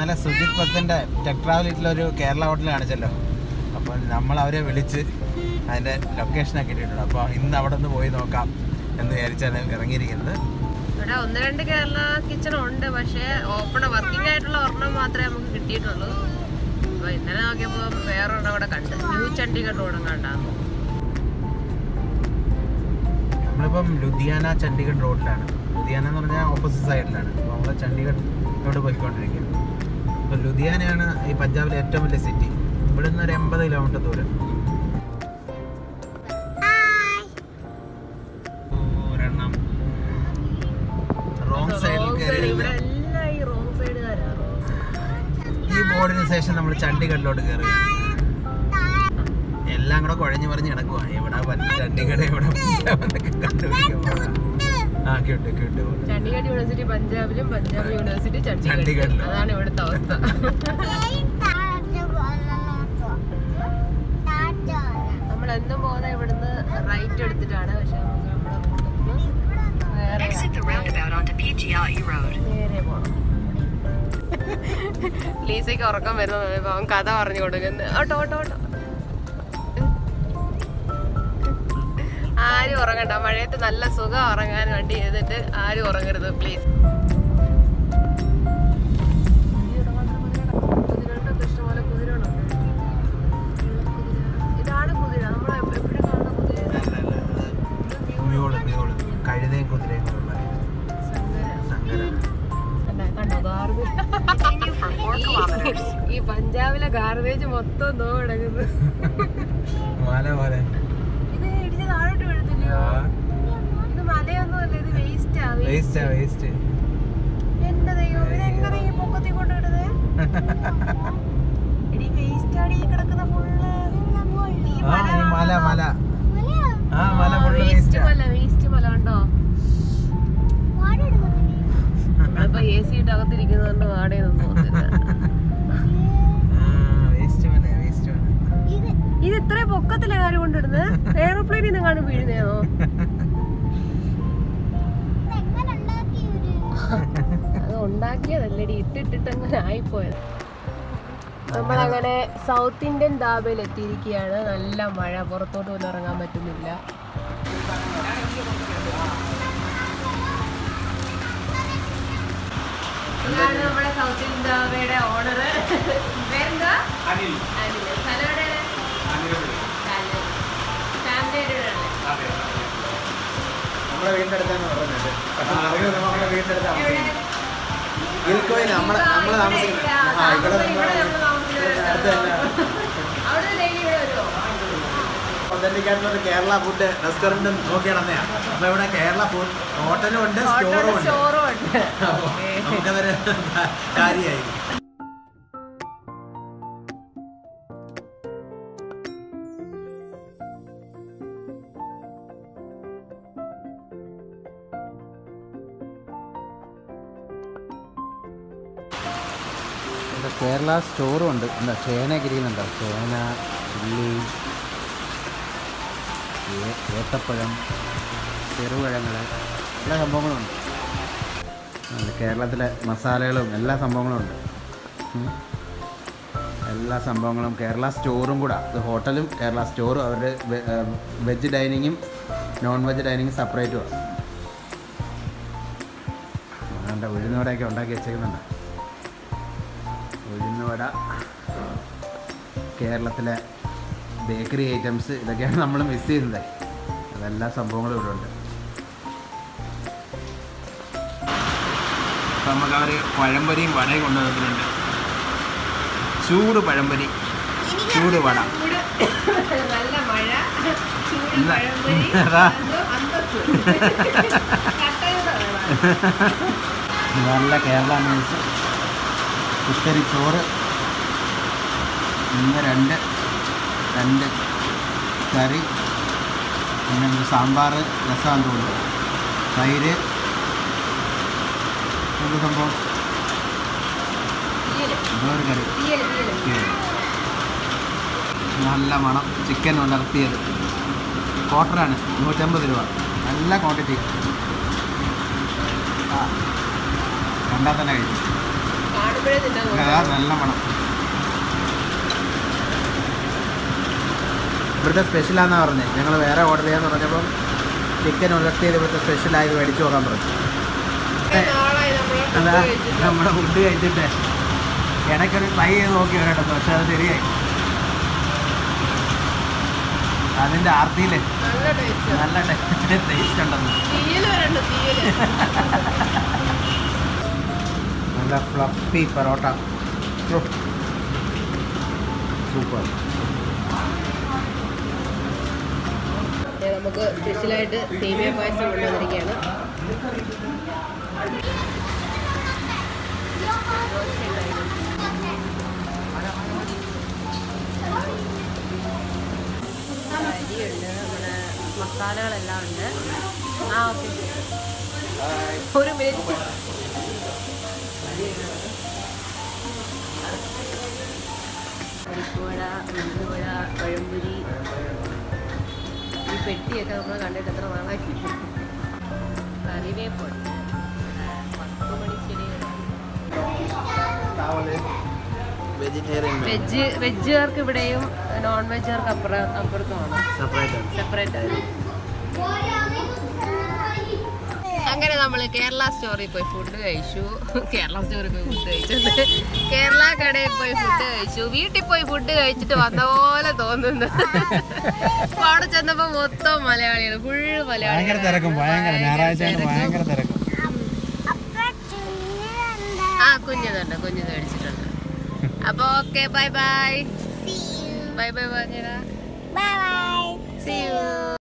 ഇന്നലെ സുജിത് ഭക്തന്റെ ടെക് ട്രാവലിറ്റിലൊരു കേരള ഹോട്ടൽ കാണിച്ചല്ലോ അപ്പോൾ നമ്മൾ അവരെ വിളിച്ച് അതിൻ്റെ ലൊക്കേഷനൊക്കെ ഇട്ടിട്ടുണ്ട് അപ്പോൾ ഇന്ന് അവിടെ നിന്ന് പോയി നോക്കാം എന്ന് വിചാരിച്ചാണ് ഇറങ്ങിയിരിക്കുന്നത് ഇവിടെ ഒന്ന് രണ്ട് കേരള കിച്ചൺ ഉണ്ട് പക്ഷേ ഓപ്പൺ വർക്കിംഗ് ആയിട്ടുള്ള ഒരെണ്ണം മാത്രമേ നമുക്ക് കിട്ടിയിട്ടുള്ളൂ അപ്പൊ ഇന്നലെ നോക്കിയപ്പോ വേറൊരെണ്ണം അവിടെ കണ്ട് ന്യൂ ചണ്ഡീഗഡ് റോഡും കണ്ടാന്നു നമ്മളിപ്പം ലുധിയാന ചണ്ഡീഗഡ് റോഡിലാണ് ലുധിയാന എന്ന് പറഞ്ഞാൽ ഓപ്പോസിറ്റ് സൈഡിലാണ് അപ്പോൾ നമ്മൾ ചണ്ഡീഗഡിലോട്ട് പോയിക്കൊണ്ടിരിക്കുന്നത് അപ്പോൾ ലുധിയാനയാണ് ഈ പഞ്ചാബിലെ ഏറ്റവും വലിയ സിറ്റി ഇവിടെ നിന്ന് ഒരു എൺപത് കിലോമീറ്റർ ദൂരം ഒരെണ്ണം റോങ് സൈഡിൽ Wrong side. കയറി ഇവിടെ എല്ലാം ഈ റോങ് സൈഡുകാരാ ഈ ബോർഡിന് ശേഷം നമ്മൾ ചണ്ഡീഗഡിലോട്ട് കയറി എല്ലാം കൂടെ കുഴഞ്ഞു മറിഞ്ഞ് കിടക്കുക എവിടെ പ- ചണ്ഡീഗഡ് എവിടെ പഞ്ചാബ് എന്നൊക്കെ കണ്ടുപിടിക്കുമ്പോൾ ആ ക്യൂട്ട് ക്യൂട്ട് ചണ്ഡീഗഡ് യൂണിവേഴ്സിറ്റി പഞ്ചാബിലും പഞ്ചാബ് യൂണിവേഴ്സിറ്റി ചണ്ഡീഗഡിലും ചണ്ഡീഗഡിലും. അതാണ് ഇവിടുത്തെ അവസ്ഥ നമ്മൾ എന്നും പോകുന്ന ഇവിടുന്ന് റൈറ്റ് എടുത്തിട്ടാണ് പക്ഷെ നമുക്ക് നമ്മുടെ ഇവിടുന്ന് വേറെ Exit the roundabout onto PGIE Road. നേരെ പോണം ലീസയ്ക്ക് ഉറക്കം വരുന്നത് ഇപ്പൊ അവൻ കഥ പറഞ്ഞു കൊടുക്കുന്നു ഓട്ടോ ഓട്ടോ ഓട്ടോ ആരും ഉറങ്ങണ്ട മഴയത്ത് നല്ല സുഖം ഉറങ്ങാൻ വണ്ടി ചെയ്തിട്ട് ആരും ഉറങ്ങരുത് പ്ലീസ് ഇതാണ് കുതിര നമ്മൾ എപ്പോഴും കാണുന്ന കുതിര മ്യൂള് മ്യൂള് കഴുതയും കുതിരയും കൂടെ ഉള്ള സങ്കര കണ്ടോ ഗാർബേജ് Continue for 4 kilometers. ഈ പഞ്ചാബിലെ ഗാർബേജ് മൊത്തം നോ കിടക്കുന്നു മല പോലെ ഇത് ഇടിച്ച് താഴോട്ട് വീഴത്തില്ലയോ ഇത് മലയൊന്നുമല്ല ഇത് വേസ്റ്റാ വേസ്റ്റാ വേസ്റ്റ് എന്റെ ദൈവം ഇത് എങ്ങനെ ഈ പൊക്കത്തിൽ കൊണ്ടുവിടുന്നത് എടി വേസ്റ്റ് ആടി ഈ കിടക്കുന്ന ഫുള്ള് ഈ ആ ഈ മല മല ആ മല ഫുള്ള് വേസ്റ്റ് വേസ്റ്റാ മല വേസ്റ്റ് മല കണ്ടോ നമ്മളിപ്പോ എ സി ഇട്ട് അകത്തിരിക്കുന്നതുകൊണ്ട് വാടകയൊന്നും തോന്നുന്നില്ല വേസ്റ്റ് മല വേസ്റ്റ് മല ഇത് ഇത്ര പൊക്കത്തിലെ കാര്യം കൊണ്ടിടുന്നത് എയർപ്ലെയിനിൽ നിന്ന് കാണും വീഴുന്നേന്നോ അത് ഉണ്ടാക്കിയതല്ലടി ഇട്ടിട്ടിട്ട് അങ്ങനെ ആയിപ്പോയത് നമ്മളങ്ങനെ സൗത്ത് ഇന്ത്യൻ ധാബയിൽ എത്തിയിരിക്കുകയാണ് നല്ല മഴ പുറത്തോട്ട് പോലും ഇറങ്ങാൻ പറ്റുന്നില്ല ഇതാണ് നമ്മുടെ സൗത്ത് ഇന്ത്യൻ ധാബയുടെ ഓണർ പേരെന്താ അനിൽ അനിൽ സ്ഥലം എവിടെയാണ് ഫാമിലിയുടെ അല്ലേ നമ്മുടെ വീടിന്റെ അടുത്താണ് പറഞ്ഞത് നമ്മുടെ വീടിന്റെ അടുത്ത് താമസിക്കുന്നത് ഗിൽക്കോയിൽ നമ്മളെ നമ്മള് താമസിക്കുന്നത് ആ ഇവിടെ നമ്മൾ അടുത്ത് തന്നെ അവിടെ ഡെയിലി ഇവിടെ വരുമോ ഒതന്റിക് ആയിട്ടുള്ള ഒരു കേരള ഫുഡ് റെസ്റ്റോറൻറ്റും നോക്കി നടന്നെയാണ് അപ്പൊ ഇവിടെ കേരള ഫുഡ് ഹോട്ടലും ഉണ്ട് സ്റ്റോറും ഉണ്ട് സ്റ്റോറും ഉണ്ട് അപ്പൊ നമുക്കതൊരു കാര്യമായി ഇവിടെ കേരള സ്റ്റോറും ഉണ്ട് എന്താ ചേനയൊക്കെ ഇരിക്കുന്നുണ്ടോ ചേന ഉള്ളി ഏ- ഏത്തപ്പഴം ചെറുപഴങ്ങൾ എല്ലാ സംഭവങ്ങളും ഉണ്ട് ഉണ്ട്. കേരളത്തിലെ മസാലകളും എല്ലാ സംഭവങ്ങളും ഉണ്ട് ഉം. എല്ലാ സംഭവങ്ങളും കേരള സ്റ്റോറും കൂടെ ഇത് ഹോട്ടലും കേരള സ്റ്റോറും അവരുടെ വെ- ഏ, വെജ് ഡൈനിങ്ങും നോൺ വെജ് ഡൈനിങ്ങും സെപ്പറേറ്റുമാണ് അതുകൊണ്ട് ഉഴുന്നുവടയൊക്കെ ഉണ്ടാക്കി വെച്ചേക്കുന്നുണ്ട് ഉഴുന്നുവട കേരളത്തിലെ ബേക്കറി ഐറ്റംസ് ഇതൊക്കെയാണ് നമ്മൾ മിസ് ചെയ്യുന്നത് അതെല്ലാ സംഭവങ്ങളും ഇവിടെ ഉണ്ട് അപ്പം നമുക്ക് അവർ പഴംപൊരിയും വടയും കൊണ്ടുവന്നിട്ടുണ്ട് ചൂട് പഴംപൊരി ചൂട് വട നല്ല മഴ ചൂട് ഇന്ന് പഴംപൊരി അതാ. എന്തോ അന്തസ്സ് കട്ടയുടെ വേണം. നല്ല കേരള മീൽസ് കുത്തരി ചോറ് ഇന്ന് രണ്ട് രണ്ട് കറി പിന്നെ ഒരു സാമ്പാർ രസമാണെന്ന് തോന്നുന്നു തൈര് എന്ത് സംഭവം തീയല്, എന്തോ ഒരു കറി തീയല്, തീയല്. നല്ല മണം ചിക്കൻ ഉലർത്തിയത് ക്വാർട്ടറാണ് നൂറ്റമ്പത് രൂപ നല്ല ക്വാണ്ടിറ്റി ആ കണ്ടാൽ തന്നെ കഴിച്ചു കാണാൻ കാണുമ്പോഴേ തിന്നാൻ ആ, തോന്നും. നല്ല മണം ഇവിടുത്തെ സ്പെഷ്യലാന്നാ പറഞ്ഞത് ഞങ്ങൾ വേറെ ഓർഡർ ചെയ്യാന്ന് പറഞ്ഞപ്പം ചിക്കൻ ഉലർത്തിയത് ഇവിടുത്തെ സ്പെഷ്യലായത് മേടിച്ചു നോക്കാൻ പറഞ്ഞു ഇത്രയും നാളായി നമ്മള് food അതാ കഴിച്ചിട്ട്. നമ്മുടെ ഫുഡ് കഴിച്ചിട്ട് ഇടയ്ക്കൊരു ട്രൈ ചെയ്ത് നോക്കി കേട്ടോ പക്ഷെ അത് ശരിയായി അതിൻ്റെ ആർത്തിയിൽ നല്ല ടേസ്റ്റ് നല്ല ടേസ്റ്റ് ഉണ്ടെന്ന് തീയല് വരണ്ട് തീയല് നല്ല ഫ്ലഫി പൊറോട്ട സൂപ്പർ ദേ നമുക്ക് സ്പെഷ്യലായിട്ട് സേമിയ പായസം കൊണ്ടുവന്നിരിക്കുകയാണ് അരിയുണ്ട് നമ്മുടെ മസാലകളെല്ലാം ഉണ്ട് ആ ഓക്കെ ഒരു മിനിറ്റ് പരിപ്പുവട ഉഴുന്നുവട പഴംപൊരി ഈ പെട്ടിയൊക്കെ നമ്മൾ കണ്ടിട്ട് എത്ര നാളായി കറിവേപ്പുണ്ട് പത്ത് മണിച്ചെടികൾ വെജിറ്റേറിയൻ വെജ് വെജുകാർക്ക് ഇവിടെയും നോൺ വെജുകാർക്ക് അപ്പുറം അപ്പുറത്തുമാണ് സെപ്പറേറ്റ് സെപ്പറേറ്റ് അങ്ങനെ നമ്മൾ കേരള സ്റ്റോറിൽ പോയി ഫുഡ് കഴിച്ചു കേരള സ്റ്റോറിൽ പോയി ഫുഡ് കഴിച്ചത് കേരള കടയിൽ പോയി ഫുഡ് കഴിച്ചു വീട്ടിൽ പോയി ഫുഡ് കഴിച്ചിട്ട് വന്ന പോലെ തോന്നുന്നു അപ്പൊ അവിടെ ചെന്നപ്പോ മൊത്തം മലയാളികൾ ഫുൾ ഭയങ്കര തിരക്കും ഭയങ്കര ഞായറാഴ്ച ഭയങ്കര തിരക്കും ആ കുഞ്ഞതുണ്ട് കുഞ്ഞത് മേടിച്ചിട്ടുണ്ട് അപ്പൊ okay bye bye bye bye പറഞ്ഞാ Bye bye. See you.